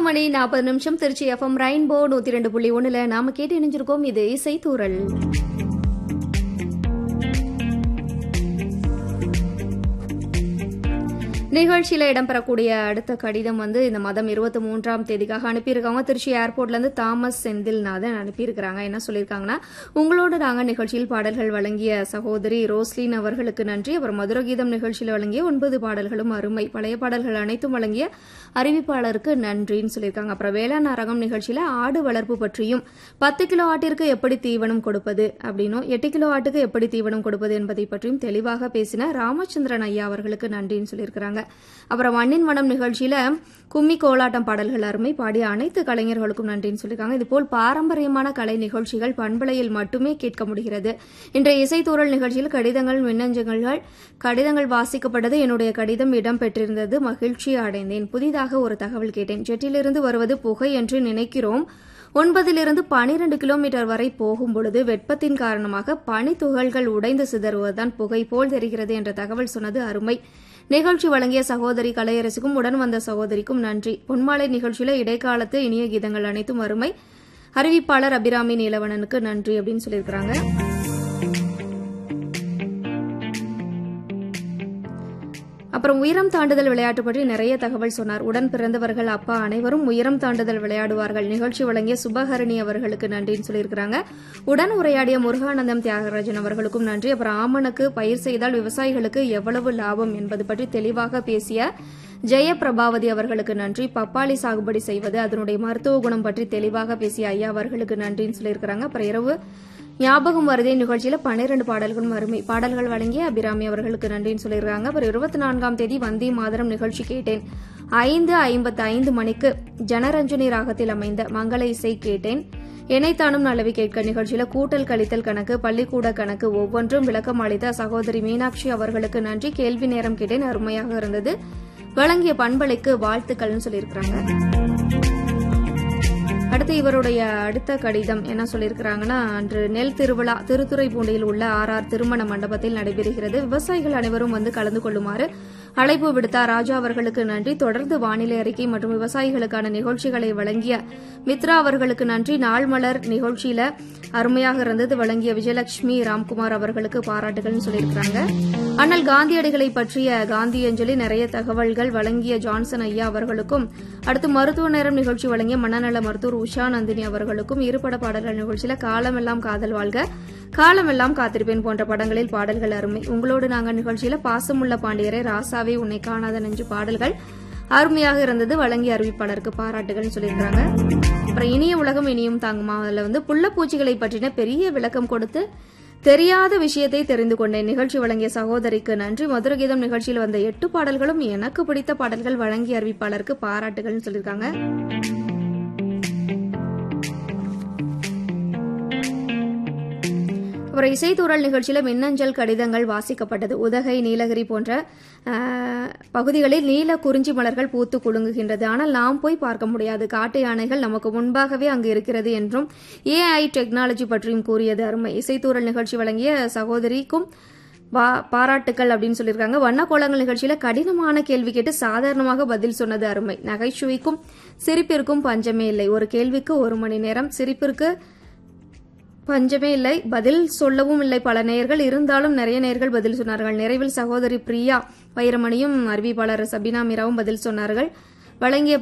மணி நாற்பது நிமிஷம் Trichy FM rainbow நூத்தி ரெண்டு புள்ளி ஒண்ணுல நாம கேட்டு இணைஞ்சிருக்கோம் இது இசை தூரல் நிகழ்ச்சியில இடம்பெறக்கூடிய அடுத்த கடிதம் வந்து இந்த மாதம் இருபத்தி மூன்றாம் தேதிக்காக அனுப்பியிருக்காங்க திருச்சி ஏர்போர்ட்ல இருந்து தாமஸ் செந்தில்நாதன் அனுப்பியிருக்கிறாங்க என்ன சொல்லியிருக்காங்கன்னா உங்களோட நாங்க நிகழ்ச்சியில் பாடல்கள் வழங்கிய சகோதரி ரோஸ்லின் அவர்களுக்கு நன்றி அப்புறம் மதுரகீதம் நிகழ்ச்சியில் வழங்கிய ஒன்பது பாடல்களும் அருமை பழைய பாடல்கள் அனைத்தும் வழங்கிய அறிவிப்பாளருக்கு நன்றின்னு சொல்லியிருக்காங்க அப்புறம் வேளாண் அரங்கம் நிகழ்ச்சியில ஆடு வளர்ப்பு பற்றியும் பத்து கிலோ ஆட்டிற்கு எப்படி தீவனம் கொடுப்பது அப்படின்னும் எட்டு கிலோ ஆட்டுக்கு எப்படி தீவனம் கொடுப்பது என்பதை பற்றியும் தெளிவாக பேசின ராமச்சந்திரன் ஐயா அவர்களுக்கு நன்றின்னு சொல்லியிருக்கிறாங்க அப்புறம் மண்ணின் மனம் நிகழ்ச்சியில கும்மி கோலாட்டம் பாடல்கள் அருமை பாடிய அனைத்து கலைஞர்களுக்கும் நன்றின்னு சொல்லியிருக்காங்க இதுபோல் பாரம்பரியமான கலை நிகழ்ச்சிகள் பண்பலையில் மட்டுமே கேட்க முடிகிறது இன்றைய இசைத்தூரல் நிகழ்ச்சியில் கடிதங்கள் மின்னஞ்சல்கள் கடிதங்கள் வாசிக்கப்பட்டது என்னுடைய கடிதம் இடம்பெற்றிருந்தது மகிழ்ச்சி அடைந்தேன் புதிதாக ஒரு தகவல் கேட்டேன் ஜெட்டிலிருந்து வருவது புகை என்று நினைக்கிறோம் ஒன்பதிலிருந்து பனிரெண்டு கிலோமீட்டர் வரை போகும் பொழுது வெப்பத்தின் காரணமாக பனித்துகள்கள் உடைந்து சிதறுவதுதான் புகை போல் தெரிகிறது என்ற தகவல் சொன்னது அருமை நிகழ்ச்சி வழங்கிய சகோதரி கலையரசுக்கும் உடன் வந்த சகோதரிக்கும் நன்றி பொன்மாலை நிகழ்ச்சியில இடைக்காலத்து இனிய கீதங்கள் அனைத்தும் அருமை அறிவிப்பாளர் அபிராமி நீலவணனுக்கு நன்றி அப்படின்னு சொல்லியிருக்கிறாங்க அப்புறம் உயரம் தாண்டுதல் விளையாட்டு பற்றி நிறைய தகவல் சொன்னார் உடன் பிறந்தவர்கள் அப்பா அனைவரும் உயரம் தாண்டுதல் விளையாடுவார்கள் நிகழ்ச்சி வழங்கிய சுபஹரணி அவர்களுக்கு நன்றின்னு சொல்லியிருக்கிறாங்க உடன் உரையாடிய முருகானந்தம் தியாகராஜன் அவர்களுக்கும் நன்றி அப்புறம் ஆமணக்கு பயிர் செய்தால் விவசாயிகளுக்கு எவ்வளவு லாபம் என்பது பற்றி தெளிவாக பேசிய ஜெயபிரபாவதி அவர்களுக்கு நன்றி பப்பாளி சாகுபடி செய்வது அதனுடைய மருத்துவ குணம் பற்றி தெளிவாக பேசிய ஐயா அவர்களுக்கு நன்றின்னு சொல்லியிருக்கிறாங்க அப்புறம் இரவு ஞாபகம் வருதே நிகழ்ச்சியில பன்னிரண்டு பாடல்களும் அருமை பாடல்கள் வழங்கிய அபிராமி அவர்களுக்கு நன்றின்னு சொல்லியிருக்காங்க அப்புறம் இருபத்தி நான்காம் தேதி வந்தே மாதரம் நிகழ்ச்சி கேட்டேன் ஐந்து ஐம்பத்தி ஐந்து மணிக்கு ஜனரஞ்சனி ராகத்தில் அமைந்த மங்கள இசை கேட்டேன் இணைத்தானும் நல்லவி கேட்க நிகழ்ச்சியில கூட்டல் கழித்தல் கணக்கு பள்ளிக்கூட கணக்கு ஒவ்வொன்றும் விளக்கம் அளித்த சகோதரி மீனாட்சி அவர்களுக்கு நன்றி கேள்வி நேரம் கேட்டேன் அருமையாக இருந்தது வழங்கிய பண்பலைக்கு வாழ்த்துக்கள்னு சொல்லியிருக்கிறாங்க அடுத்து இவருடைய அடுத்த கடிதம் என்ன சொல்லியிருக்கிறாங்கன்னா அன்று நெல் திருவிழா திருத்துறைப்பூண்டியில் உள்ள ஆர் ஆர் திருமண மண்டபத்தில் நடைபெறுகிறது விவசாயிகள் அனைவரும் வந்து கலந்து கொள்ளுமாறு அழைப்பு விடுத்தார் ராஜா அவர்களுக்கு நன்றி தொடர்ந்து வானிலை அறிக்கை மற்றும் விவசாயிகளுக்கான நிகழ்ச்சிகளை வழங்கிய மித்ரா அவர்களுக்கு நன்றி நாள் மலர் நிகழ்ச்சியில அருமையாக இருந்தது வழங்கிய விஜயலட்சுமி ராம்குமார் அவர்களுக்கு பாராட்டுகள் சொல்லியிருக்கிறாங்க அண்ணல் காந்தியடிகளை பற்றிய காந்தி அஞ்சலி நிறைய தகவல்கள் வழங்கிய ஜான்சன் ஐயா அவர்களுக்கும் அடுத்து மருத்துவ நேரம் நிகழ்ச்சி வழங்கிய மனநல மருத்துவர் உஷா நந்தினி அவர்களுக்கும் இருபட பாடல்கள் நிகழ்ச்சியில காலமெல்லாம் காதல் வாழ்க காலமெல்லாம் காத்திருப்பேன் போன்ற படங்களில் பாடல்கள் அருமை உங்களோடு நாங்க நிகழ்ச்சியில பாசமுள்ள பாண்டியரை ராசாவே உன்னை காணாத நெஞ்சு பாடல்கள் அருமையாக இருந்தது வழங்கிய அறிவிப்பாளருக்கு பாராட்டுகள் சொல்லியிருக்காங்க அப்புறம் இனிய உலகம் இனியும் தாங்குமா அதுல வந்து புள்ளப்பூச்சிகளை பற்றின பெரிய விளக்கம் கொடுத்து தெரியாத விஷயத்தை தெரிந்து கொண்டேன் நிகழ்ச்சி வழங்கிய சகோதரிக்கு நன்றி மதுரகீதம் நிகழ்ச்சியில் வந்த எட்டு பாடல்களும் எனக்கு பிடித்த பாடல்கள் வழங்கிய அறிவிப்பாளருக்கு பாராட்டுகள் சொல்லியிருக்காங்க அப்புறம் இசைத்தூரல் நிகழ்ச்சியில மின்னஞ்சல் கடிதங்கள் வாசிக்கப்பட்டது உதகை நீலகிரி போன்ற பகுதிகளில் நீல குறிஞ்சி மலர்கள் பூத்து குலுங்குகின்றது ஆனால் நாம் போய் பார்க்க முடியாது காட்டு யானைகள் நமக்கு முன்பாகவே அங்கு இருக்கிறது என்றும் ஏஐ டெக்னாலஜி பற்றியும் கூறியது அருமை இசைத்தூரல் நிகழ்ச்சி வழங்கிய சகோதரிக்கும் பாராட்டுக்கள் அப்படின்னு சொல்லியிருக்காங்க வண்ணக்கோலங்கள் நிகழ்ச்சியில கடினமான கேள்வி கேட்டு சாதாரணமாக பதில் சொன்னது அருமை நகைச்சுவைக்கும் சிரிப்பிற்கும் பஞ்சமே இல்லை ஒரு கேள்விக்கு ஒரு மணி நேரம் சிரிப்பிற்கு பஞ்சமே இல்லை பதில் சொல்லவும் இல்லை பல நேயர்கள் இருந்தாலும் நிறைய நேயர்கள் பதில் சொன்னார்கள் நிறைவில் சகோதரி பிரியா வைரமணியும் அறிவிப்பாளர் சபினா மீராவும் பதில் சொன்னார்கள் வழங்கிய